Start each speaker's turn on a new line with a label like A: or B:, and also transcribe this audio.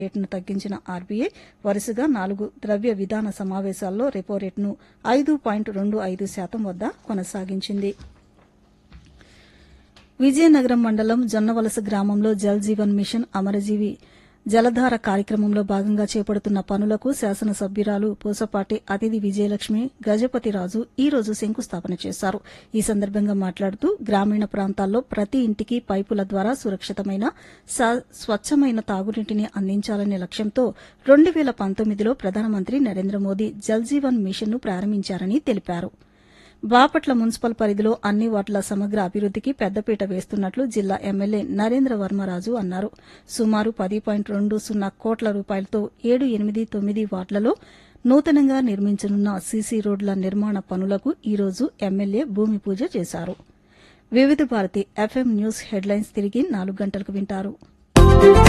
A: రేటును తగ్గించిన ఆర్బీఐ వరుసగా నాలుగు ద్రవ్య విధాన సమావేశాల్లో రెపో రేటును ఐదు పాయింట్ రెండు ఐదు శాతం వద్ద కొనసాగించింది విజయనగరం మండలం జొన్నవలస గ్రామంలో జల్ జీవన్ మిషన్ అమరజీవి జలధార కార్యక్రమంలో భాగంగా చేపడుతున్న పనులకు శాసనసభ్యురాలు పూసపాటి అతిథి విజయలక్ష్మి గజపతిరాజు ఈ రోజు శంకుస్థాపన చేశారు ఈ సందర్భంగా మాట్లాడుతూ గ్రామీణ ప్రాంతాల్లో ప్రతి ఇంటికి పైపుల ద్వారా సురక్షితమైన స- స్వచ్ఛమైన తాగునీటిని అందించాలనే లక్ష్యంతో రెండు వేల పంతొమ్మిదిలో ప్రధానమంత్రి నరేంద్ర మోదీ జల్ జీవన్ మిషన్ను ప్రారంభించారని తెలిపారు బాపట్ల మున్సిపల్ పరిధిలో అన్ని వార్డుల సమగ్ర అభివృద్దికి పెద్దపీట వేస్తున్నట్లు జిల్లా ఎమ్మెల్యే నరేంద్ర వర్మరాజు అన్నారు సుమారు పది పాయింట్ రెండు సున్నా కోట్ల రూపాయలతో ఏడు ఎనిమిది తొమ్మిది వార్డులలో నూతనంగా నిర్మించనున్న సీసీ రోడ్ల నిర్మాణ పనులకు ఈ రోజు ఎమ్మెల్యే భూమి పూజ చేశారు వివిధ భారతి ఎఫ్ఎం న్యూస్ హెడ్లైన్స్ తిరిగి నాలుగు గంటలకు వింటారు